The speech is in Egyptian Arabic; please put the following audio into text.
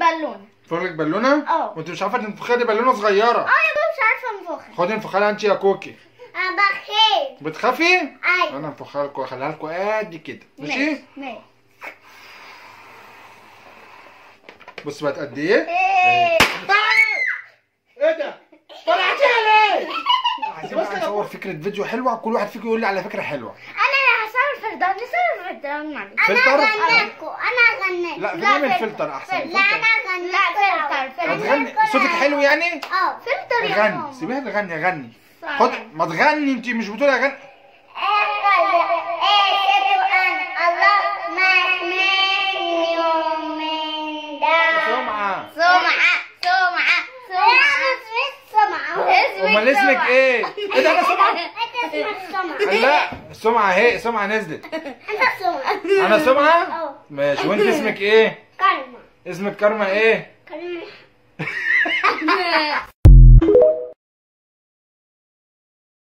بالونه انفخ لك بالونه اه. وانت مش عارفه تنفخي دي بالونه صغيره اه يا بابا مش عارفه انفخها خدي انفخها لها انت يا كوكي انا بخير بتخافي ايوه انا انفخها لكم واخليها لكم قد كده ماشي ماشي بص بقت قد ايه ايه ايه ده طلعتيها ليه عايزين بقى نصور فكره فيديو حلوه كل واحد فيكم يقول لي على فكره حلوه انا هصور فردان نصور فردان معلش فلتر؟ انا غنيت لا بنعمل فلتر احسن لا انا غنيت لا فلتر هتغني صوتك حلو يعني اه فلتر يا غني ماما سيبيها تغني غني صح. خد ما تغني انت مش بتقولي اغني سمعه سمعة سمعة سمعة امال اسمك ايه؟ ايه ده انا سمعه؟ سمعة لا السمعه اهي سمعه نزلت أنا سمعة انا سمعه؟ اه. ماشي وانت اسمك ايه؟ كلمة اسمك كارما ايه؟ كلمة